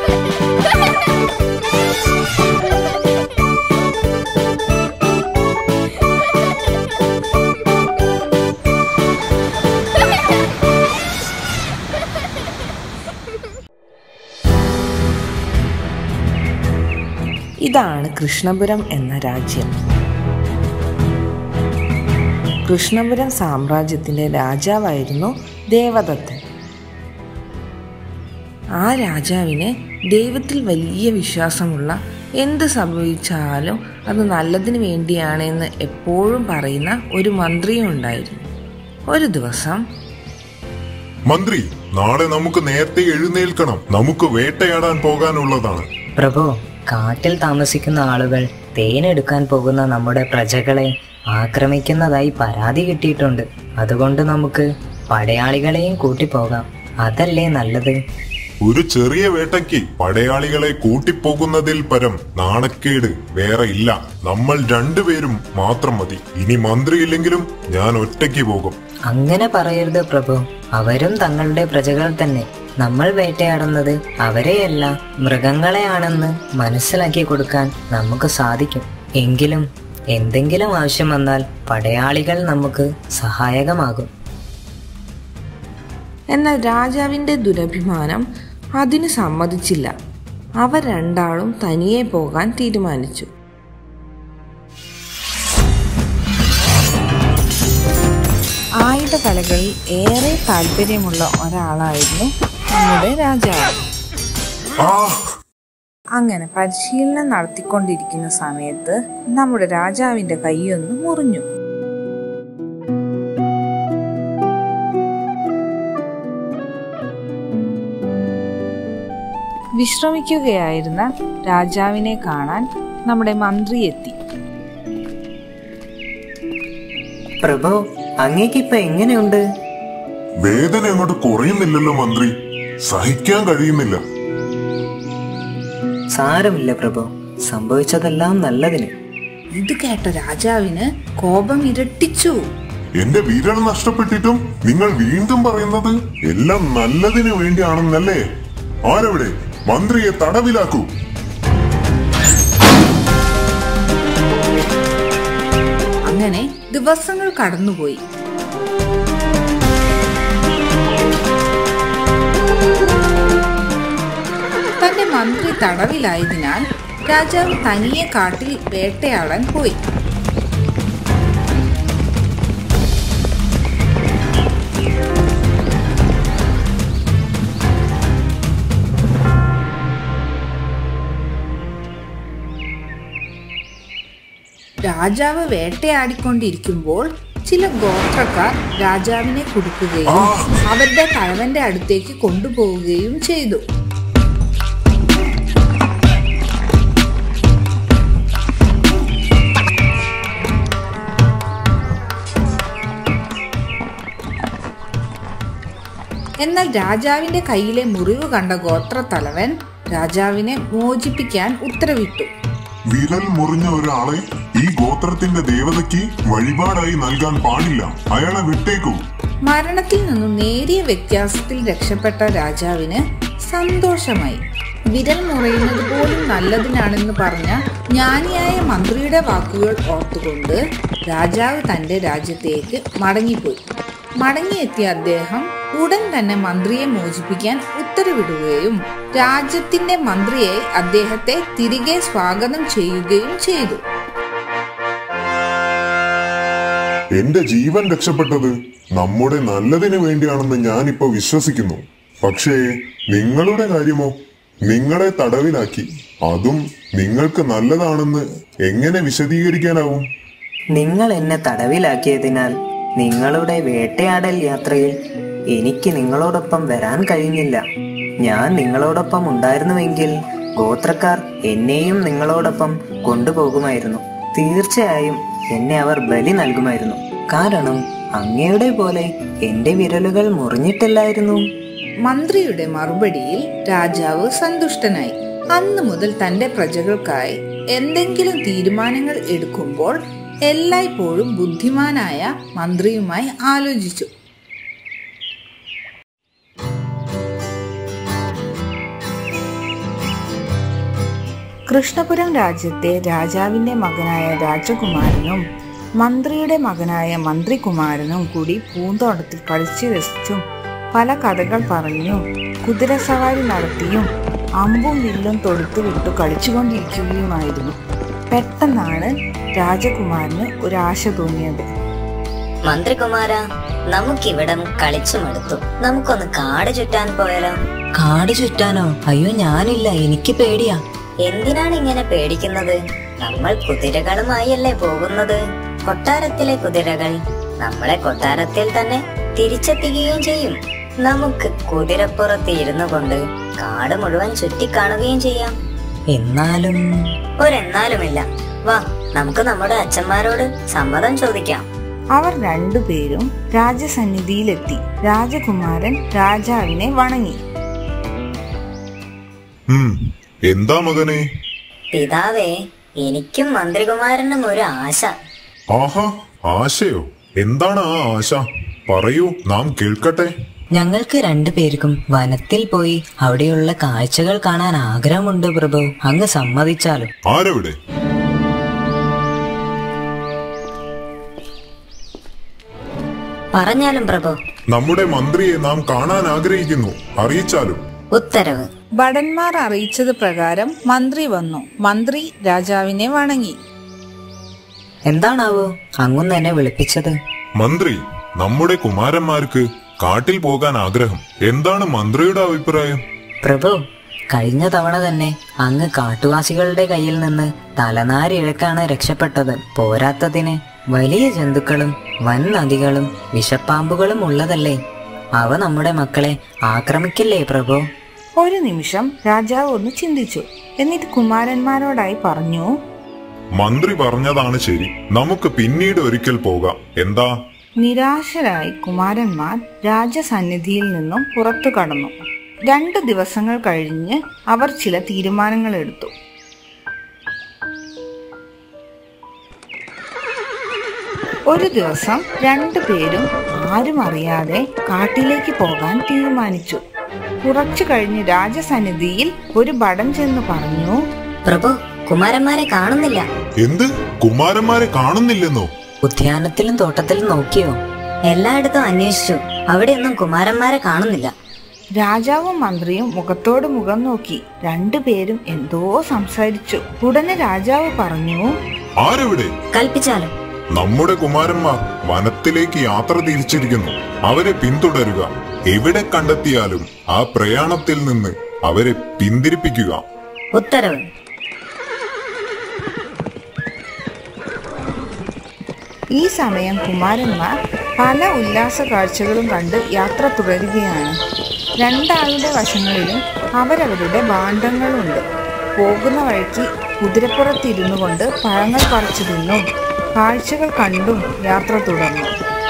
ഇതാണ് കൃഷ്ണപുരം എന്ന രാജ്യം കൃഷ്ണപുരം സാമ്രാജ്യത്തിൻ്റെ രാജാവായിരുന്നു ദേവദത്തൻ ആ രാജാവിന് ദൈവത്തിൽ വലിയ വിശ്വാസമുള്ള എന്ത് സംഭവിച്ചാലും അത് നല്ലതിന് വേണ്ടിയാണെന്ന് എപ്പോഴും പറയുന്ന ഒരു മന്ത്രിയും ഉണ്ടായിരുന്നു ഒരു ദിവസം മന്ത്രി നാളെ നമുക്ക് നേരത്തെ എഴുന്നേൽക്കണം നമുക്ക് വേട്ടയാടാൻ പോകാനുള്ളതാണ് പ്രഭു കാട്ടിൽ താമസിക്കുന്ന ആളുകൾ തേനെടുക്കാൻ പോകുന്ന നമ്മുടെ പ്രജകളെ ആക്രമിക്കുന്നതായി പരാതി കിട്ടിയിട്ടുണ്ട് അതുകൊണ്ട് നമുക്ക് പടയാളികളെയും കൂട്ടിപ്പോകാം അതല്ലേ നല്ലത് ഒരു ചെറിയ വേട്ടയ്ക്ക് പടയാളികളെ കൂട്ടിപ്പോകുന്നതിൽ പരം നാണക്കേട് വേറെ ഇല്ല നമ്മൾ രണ്ടുപേരും മാത്രം മതി ഇനി മന്ത്രിയില്ലെങ്കിലും ഞാൻ ഒറ്റയ്ക്ക് പോകും അങ്ങനെ പറയരുത് പ്രഭു അവരും തങ്ങളുടെ പ്രജകൾ തന്നെ നമ്മൾ വേട്ടയാടുന്നത് അവരെയല്ല മൃഗങ്ങളെയാണെന്ന് മനസ്സിലാക്കി കൊടുക്കാൻ നമുക്ക് സാധിക്കും എങ്കിലും എന്തെങ്കിലും ആവശ്യം വന്നാൽ പടയാളികൾ നമുക്ക് സഹായകമാകും എന്നാൽ രാജാവിൻ്റെ ദുരഭിമാനം അതിന് സമ്മതിച്ചില്ല അവർ രണ്ടാളും തനിയെ പോകാൻ തീരുമാനിച്ചു ആയുധകലകളിൽ ഏറെ താല്പര്യമുള്ള ഒരാളായിരുന്നു നമ്മുടെ രാജാവ് ആ അങ്ങനെ പരിശീലനം നടത്തിക്കൊണ്ടിരിക്കുന്ന സമയത്ത് നമ്മുടെ രാജാവിന്റെ കൈയൊന്ന് മുറിഞ്ഞു വിശ്രമിക്കുകയായിരുന്ന രാജാവിനെ കാണാൻ നമ്മുടെ മന്ത്രി എത്തി പ്രഭു അങ്ങേക്കിപ്പൊ എങ്ങനെയുണ്ട് വേദന അങ്ങോട്ട് കുറയുന്നില്ലല്ലോ മന്ത്രി സഹിക്കാൻ കഴിയുന്നില്ല സാരമില്ല പ്രഭു സംഭവിച്ചതെല്ലാം നല്ലതിന് ഇത് കേട്ട രാജാവിന് കോപം ഇരട്ടിച്ചു എന്റെ വിരൽ നഷ്ടപ്പെട്ടിട്ടും നിങ്ങൾ വീണ്ടും പറയുന്നത് എല്ലാം നല്ലതിനു വേണ്ടിയാണെന്നല്ലേ ആരവിടെ മന്ത്രിയെ തടവിലാക്കൂ അങ്ങനെ ദിവസങ്ങൾ കടന്നുപോയി തന്റെ മന്ത്രി തടവിലായതിനാൽ രാജാവ് തനിയെ കാട്ടിൽ വേട്ടയാടാൻ പോയി രാജാവ് വേട്ടയാടിക്കൊണ്ടിരിക്കുമ്പോൾ ചില ഗോത്രക്കാർ രാജാവിനെ കുടുക്കുകയും അവരുടെ തലവന്റെ അടുത്തേക്ക് കൊണ്ടുപോവുകയും ചെയ്തു എന്നാൽ രാജാവിന്റെ കയ്യിലെ മുറിവ് കണ്ട ഗോത്രത്തലവൻ രാജാവിനെ മോചിപ്പിക്കാൻ ഉത്തരവിട്ടു വിരൽ മുറിഞ്ഞ ഒരാളെ ഈ ഗോത്രത്തിന്റെ ദേവതയ്ക്ക് വഴിപാടായി നൽകാൻ പാടില്ല അയാളെ വിട്ടേക്കൂ മരണത്തിൽ നിന്നും നേരിയ വ്യത്യാസത്തിൽ രക്ഷപ്പെട്ട രാജാവിന് സന്തോഷമായി വിരൽ മുറയുന്നത് പോലും നല്ലതിനാണെന്ന് പറഞ്ഞ ജ്ഞാനിയായ മന്ത്രിയുടെ വാക്കുകൾ ഓർത്തുകൊണ്ട് രാജാവ് തന്റെ രാജ്യത്തേക്ക് മടങ്ങിപ്പോയി മടങ്ങിയെത്തിയ അദ്ദേഹം ഉടൻ തന്നെ മന്ത്രിയെ മോചിപ്പിക്കാൻ ഉത്തരവിടുകയും രാജ്യത്തിന്റെ മന്ത്രിയായി അദ്ദേഹത്തെ തിരികെ സ്വാഗതം ചെയ്യുകയും ചെയ്തു എന്റെ ജീവൻ രക്ഷപ്പെട്ടത് നമ്മുടെ നല്ലതിനു വേണ്ടിയാണെന്ന് ഞാനിപ്പോ വിശ്വസിക്കുന്നു പക്ഷേ നിങ്ങളുടെ കാര്യമോ നിങ്ങളെ തടവിലാക്കി അതും നിങ്ങൾക്ക് നല്ലതാണെന്ന് എങ്ങനെ വിശദീകരിക്കാനാവും നിങ്ങൾ എന്നെ തടവിലാക്കിയതിനാൽ നിങ്ങളുടെ വേട്ടയാടൽ യാത്രയിൽ എനിക്ക് നിങ്ങളോടൊപ്പം വരാൻ കഴിഞ്ഞില്ല ഞാൻ നിങ്ങളോടൊപ്പം ഉണ്ടായിരുന്നുവെങ്കിൽ ഗോത്രക്കാർ എന്നെയും നിങ്ങളോടൊപ്പം കൊണ്ടുപോകുമായിരുന്നു തീർച്ചയായും എന്നെ അവർ ബലി നൽകുമായിരുന്നു കാരണം അങ്ങയുടെ പോലെ എന്റെ വിരലുകൾ മുറിഞ്ഞിട്ടില്ലായിരുന്നു മന്ത്രിയുടെ മറുപടിയിൽ രാജാവ് സന്തുഷ്ടനായി അന്ന് മുതൽ തന്റെ പ്രജകൾക്കായി എന്തെങ്കിലും തീരുമാനങ്ങൾ എടുക്കുമ്പോൾ എല്ലായ്പ്പോഴും ബുദ്ധിമാനായ മന്ത്രിയുമായി ആലോചിച്ചു കൃഷ്ണപുരം രാജ്യത്തെ രാജാവിന്റെ മകനായ രാജകുമാരനും മന്ത്രിയുടെ മകനായ മന്ത്രികുമാരനും കൂടി പൂന്തോട്ടത്തിൽ കളിച്ചു രസിച്ചും പല കഥകൾ പറഞ്ഞും കുതിരസവാരി നടത്തിയും അമ്പും വില്ലും തൊടുത്തു വിട്ടു കളിച്ചുകൊണ്ടിരിക്കുകയുമായിരുന്നു പെട്ടെന്നാണ് രാജകുമാരന് ഒരാശ തോന്നിയത് മന്ത്രികുമാര നമുക്കിവിടം കളിച്ചു മടുത്തു നമുക്കൊന്ന് കാട് ചുറ്റാൻ പോയാലോ കാട് ചുറ്റാനോ അയ്യോ ഞാനില്ല എനിക്ക് പേടിയാ എന്തിനാണ് ഇങ്ങനെ പേടിക്കുന്നത് നമ്മൾ കുതിരകളുമായല്ലേ പോകുന്നത് കൊട്ടാരത്തിലെ കുതിരകൾ നമ്മളെ കൊട്ടാരത്തിൽ തന്നെ തിരിച്ചെത്തിക്കുകയും ചെയ്യും നമുക്ക് കുതിരപ്പുറത്ത് ഇരുന്നു കൊണ്ട് കാട് മുഴുവൻ ചുറ്റിക്കാണുകയും ചെയ്യാം എന്നാലും ഒരെന്നാലുമില്ല വാ നമുക്ക് നമ്മുടെ അച്ഛന്മാരോട് സമ്മതം ചോദിക്കാം അവർ രണ്ടുപേരും രാജസന്നിധിയിലെത്തി രാജകുമാരൻ രാജാവിനെ വണങ്ങി ഉം എന്താ മകനെ പിതാവേ എനിക്കും മന്ത്രികുമാരനും ഒരു ആശ ആഹാ ആശയോ എന്താണ് ആ ആശ പറയൂ നാം കേൾക്കട്ടെ ഞങ്ങൾക്ക് രണ്ടുപേർക്കും വനത്തിൽ പോയി അവിടെയുള്ള കാഴ്ചകൾ കാണാൻ ആഗ്രഹമുണ്ട് പ്രഭു അങ്ങ് സമ്മതിച്ചാലും ആരവിടെ പറഞ്ഞാലും പ്രഭു നമ്മുടെ മന്ത്രിയെ നാം കാണാൻ ആഗ്രഹിക്കുന്നു അറിയിച്ചാലും ഉത്തരവ് ഭടന്മാർ അറിയിച്ചത് പ്രകാരം മന്ത്രി വന്നു മന്ത്രി രാജാവിനെ വണങ്ങി എന്താണാവോ അങ്ങൊന്ന് എന്നെ വിളിപ്പിച്ചത് മന്ത്രി നമ്മുടെ കുമാരന്മാർക്ക് കാട്ടിൽ പോകാൻ ആഗ്രഹം എന്താണ് മന്ത്രിയുടെ അഭിപ്രായം പ്രഭു കഴിഞ്ഞ തവണ തന്നെ അങ്ങ് കാട്ടുവാസികളുടെ കയ്യിൽ നിന്ന് തലനാരിഴക്കാണ് രക്ഷപ്പെട്ടത് പോരാത്തതിന് വലിയ ജന്തുക്കളും വൻ നദികളും വിഷപ്പാമ്പുകളും ഉള്ളതല്ലേ അവ നമ്മുടെ മക്കളെ ആക്രമിക്കില്ലേ പ്രഭു ഒരു നിമിഷം രാജാവ് ഒന്ന് ചിന്തിച്ചു എന്നിട്ട് കുമാരന്മാരോടായി പറഞ്ഞു മന്ത്രി പറഞ്ഞതാണ് ശരി നമുക്ക് പിന്നീട് ഒരിക്കൽ പോകാം എന്താ നിരാശരായി കുമാരന്മാർ രാജസന്നിധിയിൽ നിന്നും പുറത്തു കടന്നു രണ്ടു ദിവസങ്ങൾ കഴിഞ്ഞ് അവർ ചില തീരുമാനങ്ങൾ എടുത്തു ഒരു ദിവസം രണ്ടു പേരും ആരും അറിയാതെ കാട്ടിലേക്ക് പോകാൻ തീരുമാനിച്ചു കുറച്ചു കഴിഞ്ഞ് രാജസന്നിധിയിൽ ഒരു ഭടൻ ചെന്ന് പറഞ്ഞു പ്രഭു കുമാരന്മാരെ കാണുന്നില്ല എന്ത് കുമാരന്മാരെ കാണുന്നില്ലെന്നോ ഉദ്യാനത്തിലും തോട്ടത്തിലും നോക്കിയോ എല്ലായിടത്തും അന്വേഷിച്ചു അവിടെയൊന്നും കുമാരന്മാരെ കാണുന്നില്ല രാജാവും മന്ത്രിയും മുഖത്തോട് മുഖം നോക്കി രണ്ടുപേരും എന്തോ സംസാരിച്ചു ഉടനെ രാജാവ് പറഞ്ഞു ആരെവിടെ കൽപ്പിച്ചാലും നമ്മുടെ കുമാരന്മാർ വനത്തിലേക്ക് യാത്ര തിരിച്ചിരിക്കുന്നു അവരെ പിന്തുടരുക എവിടെ കണ്ടെത്തിയാലും ആ പ്രയാണത്തിൽ നിന്ന് അവരെ പിന്തിരിപ്പിക്കുക ഉത്തരവ് ഈ സമയം കുമാരന്മാർ പല ഉല്ലാസ കാഴ്ചകളും കണ്ട് യാത്ര തുടരുകയാണ് രണ്ടാളുടെ വശങ്ങളിലും അവരവരുടെ ഭാണ്ഡങ്ങളുണ്ട് പോകുന്ന വഴിക്ക് കുതിരപ്പുറത്തിരുന്നു കൊണ്ട് പഴങ്ങൾ പറിച്ചു തിന്നും കാഴ്ചകൾ കണ്ടും യാത്ര തുടർന്നു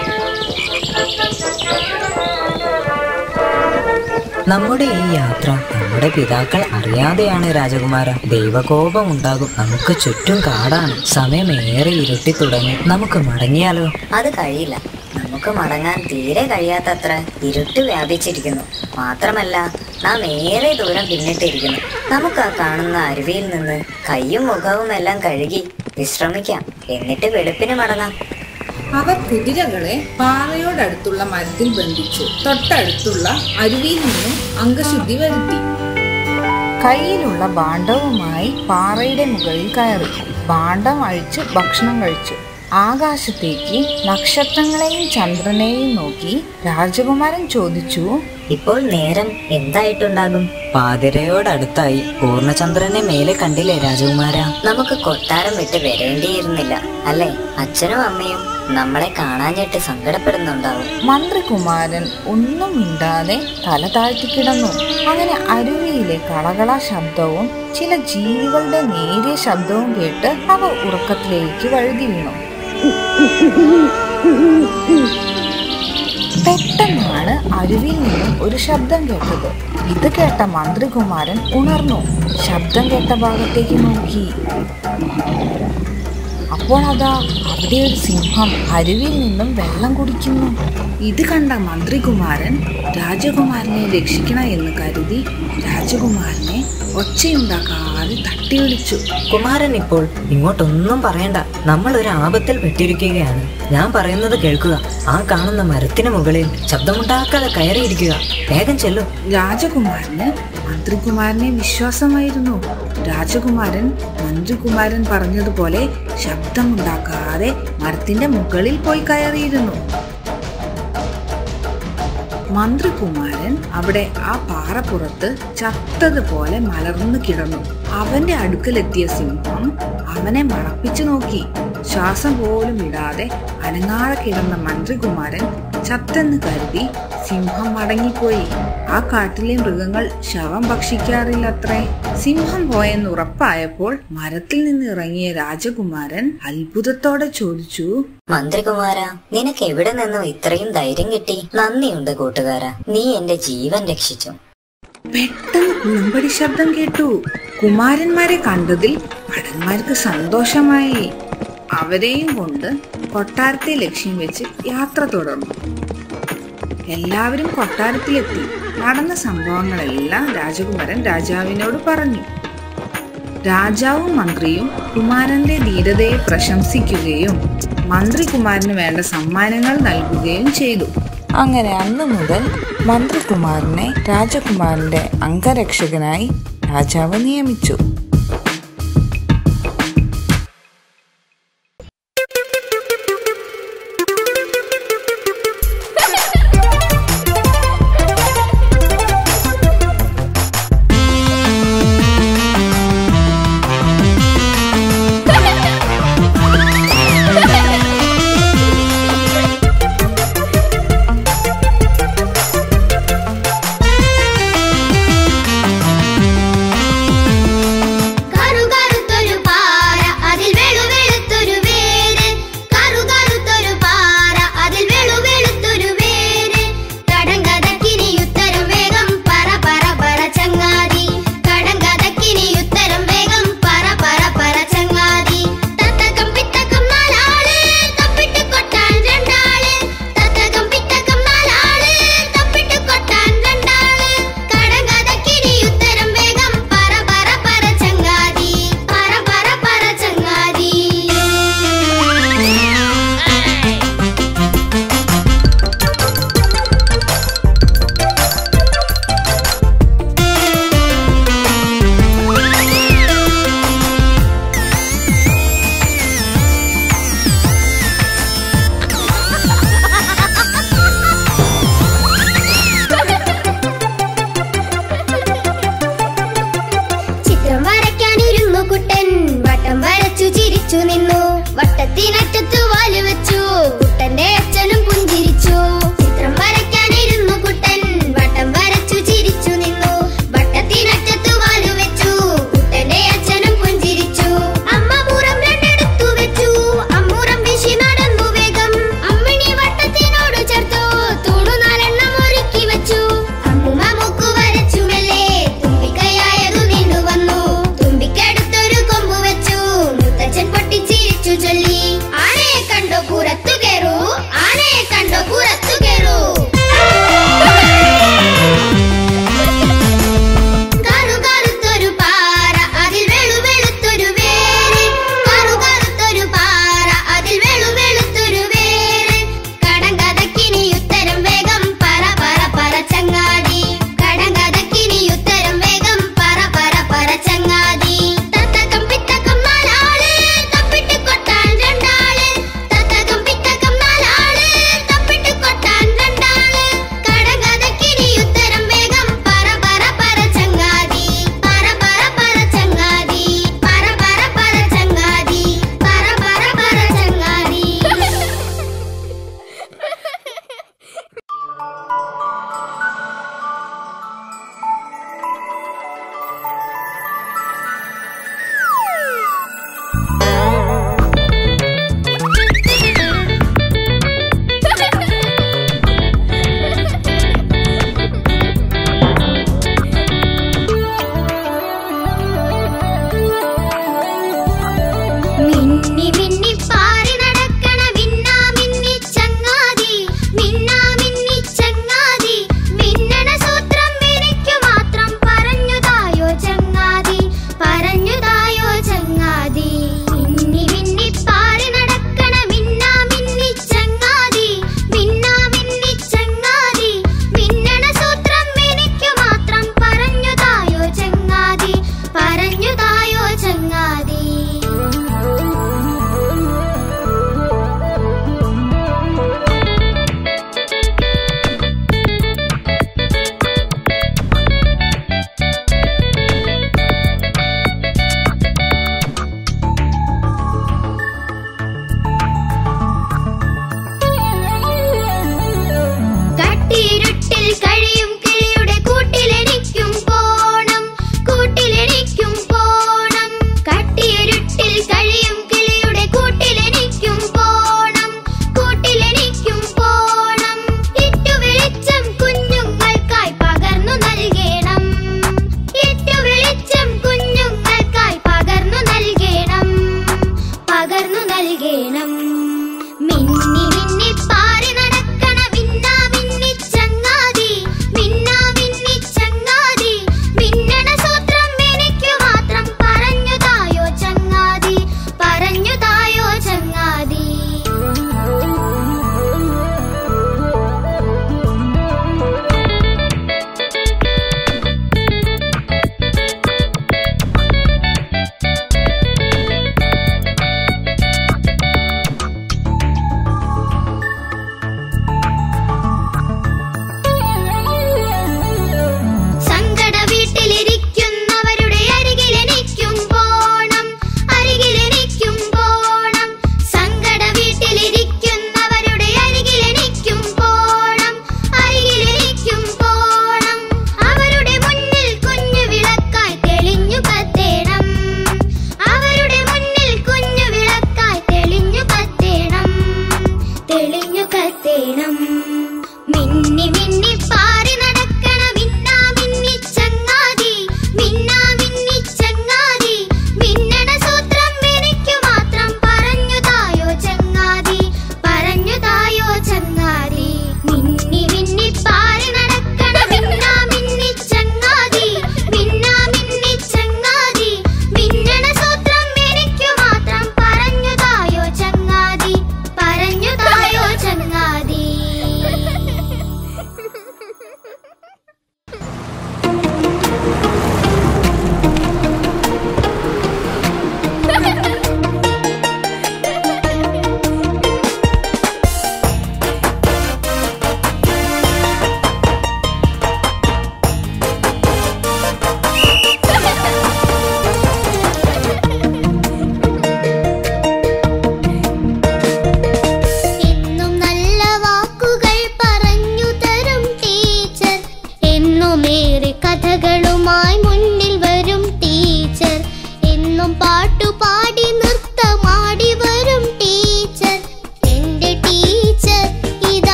നമ്മുടെ ഈ യാത്ര നമ്മുടെ പിതാക്കൾ അറിയാതെയാണ് രാജകുമാര ദൈവകോപം ഉണ്ടാകും നമുക്ക് ചുറ്റും കാടാണ് സമയം ഏറെ ഇരുട്ടി തുടങ്ങി നമുക്ക് മടങ്ങിയാലോ അത് കഴിയില്ല നമുക്ക് മടങ്ങാൻ തീരെ കഴിയാത്തത്ര ഇരുട്ട് വ്യാപിച്ചിരിക്കുന്നു മാത്രമല്ല നാം ഏറെ ദൂരം പിന്നിട്ടിരിക്കുന്നു നമുക്ക് ആ കാണുന്ന അരുവിയിൽ നിന്ന് കയ്യും മുഖവും എല്ലാം കഴുകി വിശ്രമിക്കാം എന്നിട്ട് വെളുപ്പിന് മടങ്ങാം അവർ കുതിരകളെ പാറയോടടുത്തുള്ള മരത്തിൽ ബന്ധിച്ചു തൊട്ടടുത്തുള്ള അരുവിയിൽ നിന്നും അംഗശുദ്ധി വരുത്തി കയ്യിലുള്ള ഭാണ്ഡവുമായി പാറയുടെ മുകളിൽ കയറി ഭാണ്ഡം അഴിച്ച് ഭക്ഷണം കഴിച്ചു ആകാശത്തേക്ക് നക്ഷത്രങ്ങളെയും ചന്ദ്രനെയും നോക്കി രാജകുമാരൻ ചോദിച്ചു ഇപ്പോൾ നേരം എന്തായിട്ടുണ്ടാകും പാതിരയോടടുത്തായി പൂർണ്ണചന്ദ്രനെ മേലെ കണ്ടില്ലേ രാജകുമാര നമുക്ക് കൊട്ടാരം വിട്ട് വരേണ്ടിയിരുന്നില്ല അല്ലേ അച്ഛനും അമ്മയും നമ്മളെ കാണാഞ്ഞിട്ട് സങ്കടപ്പെടുന്നുണ്ടാവും മന്ത്രികുമാരൻ ഒന്നും മിണ്ടാതെ തല താഴ്ത്തിക്കിടന്നു അങ്ങനെ അരുവിയിലെ കളകള ശബ്ദവും ചില ജീവികളുടെ നേരിയ ശബ്ദവും കേട്ട് അവ ഉറക്കത്തിലേക്ക് വഴുതി വീണു പെട്ടെന്നാണ് അരുവിയിൽ നിന്നും ഒരു ശബ്ദം കേട്ടത് ഇത് കേട്ട മന്ത്രികുമാരൻ ഉണർന്നു ശബ്ദം കേട്ട ഭാഗത്തേക്ക് നോക്കി അപ്പോൾ അതാ അവിടെ ഒരു സിംഹം അരുവിയിൽ നിന്നും വെള്ളം കുടിക്കുന്നു ഇത് കണ്ട മന്ത്രികുമാരൻ രാജകുമാരനെ രക്ഷിക്കണം എന്ന് കരുതി രാജകുമാരനെ ഒച്ചയുണ്ടാക്കാതെ തട്ടി വിളിച്ചു കുമാരൻ ഇപ്പോൾ ഇങ്ങോട്ടൊന്നും പറയണ്ട നമ്മൾ ഒരു ആപത്തിൽ പെട്ടിരിക്കുകയാണ് ഞാൻ പറയുന്നത് കേൾക്കുക ആ കാണുന്ന മരത്തിന് മുകളിൽ ശബ്ദമുണ്ടാക്കാതെ കയറിയിരിക്കുക വേഗം ചെല്ലു രാജകുമാരന് മന്ത്രികുമാരനെ വിശ്വാസമായിരുന്നു രാജകുമാരൻ മന്ത്രികുമാരൻ പറഞ്ഞതുപോലെ ശബ്ദമുണ്ടാക്കാതെ മരത്തിന്റെ മുകളിൽ പോയി കയറിയിരുന്നു മന്ത്രികുമാരൻ അവിടെ ആ പാറപ്പുറത്ത് ചത്തതുപോലെ മലർന്നു കിടന്നു അവന്റെ അടുക്കലെത്തിയ സിംഹം അവനെ മണപ്പിച്ചു നോക്കി ശ്വാസം പോലും ഇടാതെ അനങ്ങാതെ കിടന്ന മന്ത്രികുമാരൻ ചത്തെന്ന് കരുതി സിംഹം മടങ്ങിപ്പോയി ആ കാട്ടിലെ മൃഗങ്ങൾ ശവം ഭക്ഷിക്കാറില്ലത്രേ സിംഹം പോയെന്ന് ഉറപ്പായപ്പോൾ മരത്തിൽ നിന്ന് ഇറങ്ങിയ രാജകുമാരൻ അത്ഭുതത്തോടെ ചോദിച്ചു മന്ത്രികുമാര നിനക്ക് എവിടെ നിന്നും ഇത്രയും ധൈര്യം കിട്ടി നന്ദിയുണ്ട് കൂട്ടുകാര നീ എന്റെ ജീവൻ രക്ഷിച്ചു പെട്ടെന്ന് കുളമ്പടി ശബ്ദം കേട്ടു കുമാരന്മാരെ കണ്ടതിൽ ഭടന്മാർക്ക് സന്തോഷമായി അവരെയും കൊണ്ട് കൊട്ടാരത്തെ ലക്ഷ്യം വെച്ച് യാത്ര തുടർന്നു എല്ലാവരും കൊട്ടാരത്തിലെത്തി നടന്ന സംഭവങ്ങളെല്ലാം രാജകുമാരൻ രാജാവിനോട് പറഞ്ഞു രാജാവും മന്ത്രിയും കുമാരന്റെ ധീരതയെ പ്രശംസിക്കുകയും മന്ത്രി കുമാരന് വേണ്ട സമ്മാനങ്ങൾ നൽകുകയും ചെയ്തു അങ്ങനെ അന്നു മുതൽ മന്ത്രികുമാരനെ രാജകുമാരന്റെ അംഗരക്ഷകനായി രാജാവ് നിയമിച്ചു